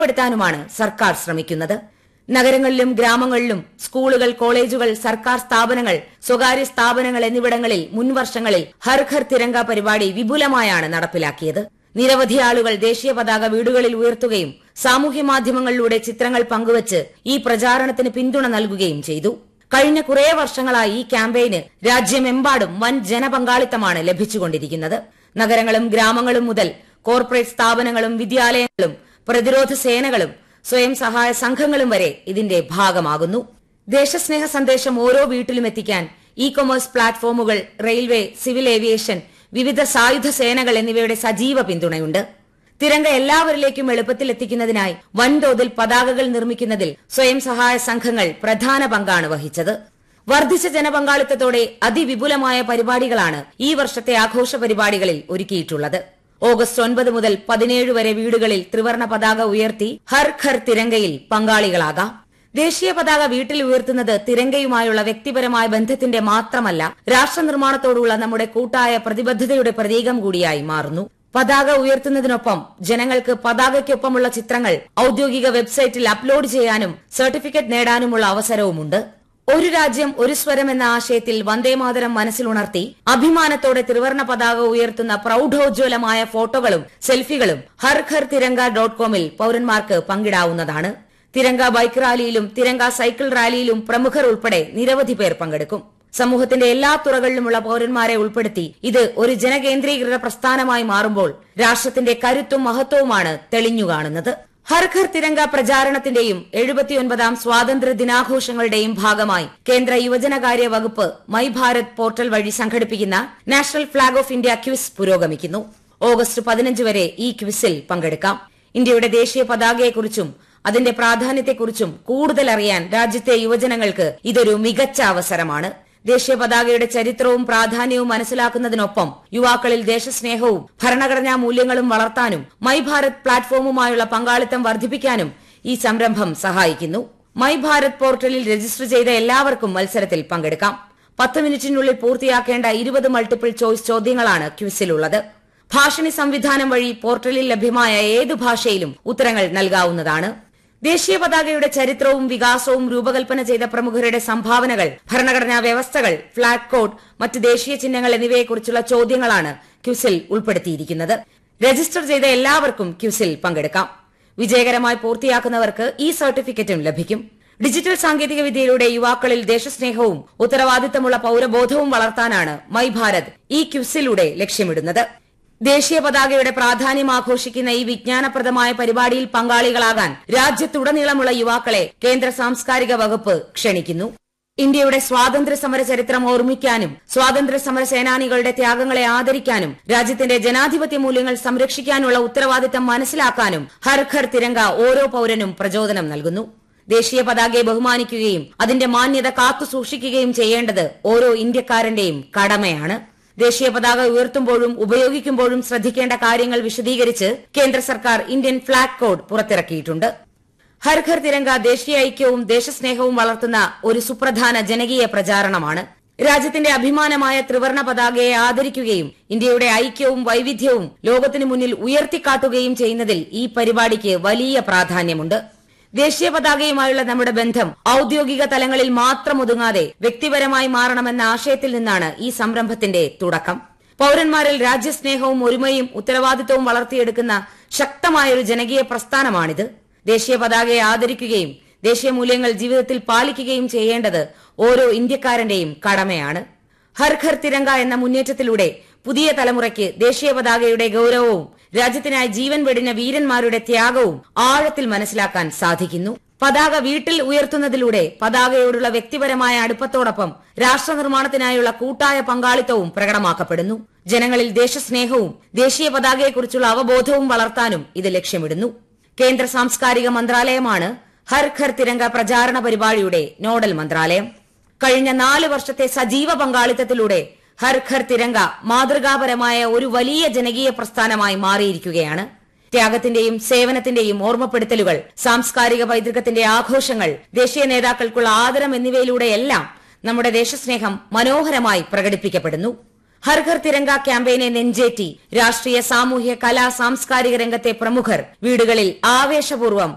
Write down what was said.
പ്പെടുത്താനുമാണ് സർക്കാർ ശ്രമിക്കുന്നത് നഗരങ്ങളിലും ഗ്രാമങ്ങളിലും സ്കൂളുകൾ കോളേജുകൾ സർക്കാർ സ്ഥാപനങ്ങൾ സ്വകാര്യ സ്ഥാപനങ്ങൾ എന്നിവിടങ്ങളിൽ മുൻവർഷങ്ങളിൽ ഹർ ഘർ തിരങ്ക പരിപാടി വിപുലമായാണ് നടപ്പിലാക്കിയത് നിരവധി ആളുകൾ ദേശീയ പതാക വീടുകളിൽ ഉയർത്തുകയും സാമൂഹ്യ മാധ്യമങ്ങളിലൂടെ ചിത്രങ്ങൾ പങ്കുവച്ച് ഈ പ്രചാരണത്തിന് പിന്തുണ നൽകുകയും ചെയ്തു കഴിഞ്ഞ കുറേ വർഷങ്ങളായി ഈ ക്യാമ്പയിന് രാജ്യമെമ്പാടും വൻ ജനപങ്കാളിത്തമാണ് ലഭിച്ചുകൊണ്ടിരിക്കുന്നത് നഗരങ്ങളും ഗ്രാമങ്ങളും മുതൽ കോർപ്പറേറ്റ് സ്ഥാപനങ്ങളും വിദ്യാലയങ്ങളും പ്രതിരോധ സേനകളും സ്വയം സഹായ സംഘങ്ങളും വരെ ഇതിന്റെ ഭാഗമാകുന്നു ദേശസ്നേഹ സന്ദേശം ഓരോ വീട്ടിലും എത്തിക്കാൻ ഇ കൊമേഴ്സ് പ്ലാറ്റ്ഫോമുകൾ റെയിൽവേ സിവിൽ ഏവിയേഷൻ വിവിധ സായുധ സേനകൾ എന്നിവയുടെ സജീവ പിന്തുണയുണ്ട് തിരങ്ക എല്ലാവരിലേക്കും എളുപ്പത്തിൽ എത്തിക്കുന്നതിനായി വൻതോതിൽ പതാകകൾ നിർമ്മിക്കുന്നതിൽ സ്വയം സഹായ സംഘങ്ങൾ പ്രധാന പങ്കാണ് വഹിച്ചത് വർദ്ധിച്ച ജനപങ്കാളിത്തത്തോടെ അതിവിപുലമായ പരിപാടികളാണ് ഈ വർഷത്തെ ആഘോഷ പരിപാടികളിൽ ഒരുക്കിയിട്ടുള്ളത് ഓഗസ്റ്റ് ഒൻപത് മുതൽ പതിനേഴ് വരെ വീടുകളിൽ ത്രിവർണ പതാക ഉയർത്തി ഹർ ഘർ തിരങ്കയിൽ പങ്കാളികളാകാം ദേശീയ പതാക വീട്ടിൽ ഉയർത്തുന്നത് തിരങ്കയുമായുള്ള വ്യക്തിപരമായ ബന്ധത്തിന്റെ മാത്രമല്ല രാഷ്ട്രനിർമ്മാണത്തോടുള്ള നമ്മുടെ കൂട്ടായ പ്രതിബദ്ധതയുടെ പ്രതീകം കൂടിയായി മാറുന്നു പതാക ഉയർത്തുന്നതിനൊപ്പം ജനങ്ങൾക്ക് പതാകയ്ക്കൊപ്പമുള്ള ചിത്രങ്ങൾ ഔദ്യോഗിക വെബ്സൈറ്റിൽ അപ്ലോഡ് ചെയ്യാനും സർട്ടിഫിക്കറ്റ് നേടാനുമുള്ള അവസരവുമുണ്ട് ഒരു രാജ്യം ഒരു സ്വരം എന്ന ആശയത്തിൽ വന്ദേമാതരം മനസ്സിലുണർത്തി അഭിമാനത്തോടെ ത്രിവർണ പതാക ഉയർത്തുന്ന പ്രൌഢോജ്വലമായ ഫോട്ടോകളും സെൽഫികളും ഹർ ഘർ തിരങ്ക ഡോട്ട് കോമിൽ പൌരന്മാർക്ക് പങ്കിടാവുന്നതാണ് തിരങ്ക ബൈക്ക് റാലിയിലും തിരങ്ക സൈക്കിൾ റാലിയിലും പ്രമുഖർ ഉൾപ്പെടെ നിരവധി പേർ പങ്കെടുക്കും സമൂഹത്തിന്റെ എല്ലാ തുറകളിലുമുള്ള പൌരന്മാരെ ഉൾപ്പെടുത്തി ഇത് ഒരു ജനകേന്ദ്രീകൃത പ്രസ്ഥാനമായി മാറുമ്പോൾ രാഷ്ട്രത്തിന്റെ കരുത്തും മഹത്വവുമാണ് തെളിഞ്ഞു കാണുന്നത് ഹർ ഘർ തിരങ്ക പ്രചാരണത്തിന്റെയും എഴുപത്തിയൊൻപതാം സ്വാതന്ത്ര്യ ദിനാഘോഷങ്ങളുടെയും ഭാഗമായി കേന്ദ്ര യുവജനകാര്യ വകുപ്പ് മൈ ഭാരത് പോർട്ടൽ വഴി സംഘടിപ്പിക്കുന്ന national flag of India quiz പുരോഗമിക്കുന്നു ഓഗസ്റ്റ് പതിനഞ്ച് വരെ ഈ ക്വിസിൽ പങ്കെടുക്കാം ഇന്ത്യയുടെ ദേശീയ പതാകയെക്കുറിച്ചും അതിന്റെ പ്രാധാന്യത്തെക്കുറിച്ചും കൂടുതൽ അറിയാൻ രാജ്യത്തെ യുവജനങ്ങൾക്ക് ഇതൊരു മികച്ച അവസരമാണ് ദേശീയ പതാകയുടെ ചരിത്രവും പ്രാധാന്യവും മനസ്സിലാക്കുന്നതിനൊപ്പം യുവാക്കളിൽ ദേശസ്നേഹവും ഭരണഘടനാ മൂല്യങ്ങളും വളർത്താനും മൈ ഭാരത് പ്ലാറ്റ്ഫോമുമായുള്ള പങ്കാളിത്തം വർദ്ധിപ്പിക്കാനും ഈ സംരംഭം സഹായിക്കുന്നു മൈ ഭാരത് പോർട്ടലിൽ രജിസ്റ്റർ ചെയ്ത എല്ലാവർക്കും മത്സരത്തിൽ പങ്കെടുക്കാം പത്ത് മിനിറ്റിനുള്ളിൽ പൂർത്തിയാക്കേണ്ട ഇരുപത് മൾട്ടിപ്പിൾ ചോയ്സ് ചോദ്യങ്ങളാണ് ക്വിസിലുള്ളത് ഭാഷണി സംവിധാനം വഴി പോർട്ടലിൽ ലഭ്യമായ ഏത് ഭാഷയിലും ഉത്തരങ്ങൾ നൽകാവുന്നതാണ് ദേശീയ പതാകയുടെ ചരിത്രവും വികാസവും രൂപകൽപ്പന ചെയ്ത പ്രമുഖരുടെ സംഭാവനകൾ ഭരണഘടനാ വ്യവസ്ഥകൾ ഫ്ളാഗ് കോഡ് മറ്റ് ദേശീയ ചിഹ്നങ്ങൾ എന്നിവയെക്കുറിച്ചുള്ള ചോദ്യങ്ങളാണ് ക്വിസിൽ ഉൾപ്പെടുത്തിയിരിക്കുന്നത് രജിസ്റ്റർ ചെയ്ത എല്ലാവർക്കും ക്വിസിൽ പങ്കെടുക്കാം വിജയകരമായി പൂർത്തിയാക്കുന്നവർക്ക് ഈ സർട്ടിഫിക്കറ്റും ലഭിക്കും ഡിജിറ്റൽ സാങ്കേതിക വിദ്യയിലൂടെ യുവാക്കളിൽ ദേശസ്നേഹവും ഉത്തരവാദിത്തമുള്ള പൌരബോധവും വളർത്താനാണ് മൈ ഭാരത് ഈ ക്വിസിലൂടെ ലക്ഷ്യമിടുന്നത് ദേശീയ പതാകയുടെ പ്രാധാന്യം ആഘോഷിക്കുന്ന ഈ വിജ്ഞാനപ്രദമായ പരിപാടിയിൽ പങ്കാളികളാകാൻ രാജ്യത്തുടനീളമുള്ള യുവാക്കളെ കേന്ദ്ര സാംസ്കാരിക വകുപ്പ് ക്ഷണിക്കുന്നു ഇന്ത്യയുടെ സ്വാതന്ത്ര്യ സമര ചരിത്രം ഓർമ്മിക്കാനും സ്വാതന്ത്ര്യ സമര സേനാനികളുടെ ത്യാഗങ്ങളെ ആദരിക്കാനും രാജ്യത്തിന്റെ ജനാധിപത്യ മൂല്യങ്ങൾ സംരക്ഷിക്കാനുള്ള ഉത്തരവാദിത്തം മനസ്സിലാക്കാനും ഹർ ഘർ തിരങ്ക ഓരോ പൌരനും പ്രചോദനം നൽകുന്നു ദേശീയ പതാകയെ ബഹുമാനിക്കുകയും അതിന്റെ മാന്യത കാത്തു സൂക്ഷിക്കുകയും ചെയ്യേണ്ടത് ഓരോ ഇന്ത്യക്കാരന്റെയും കടമയാണ് ദേശീയ പതാക ഉയർത്തുമ്പോഴും ഉപയോഗിക്കുമ്പോഴും ശ്രദ്ധിക്കേണ്ട കാര്യങ്ങൾ വിശദീകരിച്ച് കേന്ദ്ര സർക്കാർ ഇന്ത്യൻ ഫ്ളാഗ് കോഡ് പുറത്തിറക്കിയിട്ടുണ്ട് ഹർ ഘർ തിരങ്ക ദേശീയ ഐക്യവും ദേശസ്നേഹവും വളർത്തുന്ന ഒരു സുപ്രധാന ജനകീയ പ്രചാരണമാണ് രാജ്യത്തിന്റെ അഭിമാനമായ ത്രിവർണ പതാകയെ ആദരിക്കുകയും ഇന്ത്യയുടെ ഐക്യവും വൈവിധ്യവും ലോകത്തിനു മുന്നിൽ ഉയർത്തിക്കാട്ടുകയും ചെയ്യുന്നതിൽ ഈ പരിപാടിക്ക് വലിയ പ്രാധാന്യമുണ്ട് ദേശീയ പതാകയുമായുള്ള നമ്മുടെ ബന്ധം ഔദ്യോഗിക തലങ്ങളിൽ മാത്രം ഒതുങ്ങാതെ വ്യക്തിപരമായി മാറണമെന്ന ആശയത്തിൽ നിന്നാണ് ഈ സംരംഭത്തിന്റെ തുടക്കം പൌരന്മാരിൽ രാജ്യസ്നേഹവും ഒരുമയും ഉത്തരവാദിത്തവും വളർത്തിയെടുക്കുന്ന ശക്തമായൊരു ജനകീയ പ്രസ്ഥാനമാണിത് ദേശീയ പതാകയെ ആദരിക്കുകയും ദേശീയ മൂല്യങ്ങൾ ജീവിതത്തിൽ പാലിക്കുകയും ചെയ്യേണ്ടത് ഓരോ ഇന്ത്യക്കാരന്റെയും കടമയാണ് ഹർ ഘർ തിരങ്ക എന്ന മുന്നേറ്റത്തിലൂടെ പുതിയ തലമുറയ്ക്ക് ദേശീയ പതാകയുടെ ഗൌരവവും രാജ്യത്തിനായി ജീവൻ വെടിഞ്ഞ വീരന്മാരുടെ ത്യാഗവും ആഴത്തിൽ മനസ്സിലാക്കാൻ സാധിക്കുന്നു പതാക വീട്ടിൽ ഉയർത്തുന്നതിലൂടെ പതാകയോടുള്ള വ്യക്തിപരമായ അടുപ്പത്തോടൊപ്പം രാഷ്ട്ര നിർമ്മാണത്തിനായുള്ള കൂട്ടായ പങ്കാളിത്തവും പ്രകടമാക്കപ്പെടുന്നു ജനങ്ങളിൽ ദേശസ്നേഹവും ദേശീയ പതാകയെക്കുറിച്ചുള്ള അവബോധവും വളർത്താനും ഇത് ലക്ഷ്യമിടുന്നു കേന്ദ്ര സാംസ്കാരിക മന്ത്രാലയമാണ് ഹർ ഘർ തിരങ്ക പ്രചാരണ പരിപാടിയുടെ നോഡൽ മന്ത്രാലയം കഴിഞ്ഞ നാല് വർഷത്തെ സജീവ പങ്കാളിത്തത്തിലൂടെ ഹർ ഘർ തിരങ്ക മാതൃകാപരമായ ഒരു വലിയ ജനകീയ പ്രസ്ഥാനമായി മാറിയിരിക്കുകയാണ് ത്യാഗത്തിന്റെയും സേവനത്തിന്റെയും ഓർമ്മപ്പെടുത്തലുകൾ സാംസ്കാരിക പൈതൃകത്തിന്റെ ആഘോഷങ്ങൾ ദേശീയ നേതാക്കൾക്കുള്ള ആദരം എന്നിവയിലൂടെയെല്ലാം നമ്മുടെ ദേശസ്നേഹം മനോഹരമായി പ്രകടിപ്പിക്കപ്പെടുന്നു ഹർ ഘർ തിരങ്ക ക്യാമ്പയിനെ നെഞ്ചേറ്റി രാഷ്ട്രീയ സാമൂഹ്യ കലാ സാംസ്കാരിക രംഗത്തെ പ്രമുഖർ വീടുകളിൽ ആവേശപൂർവ്വം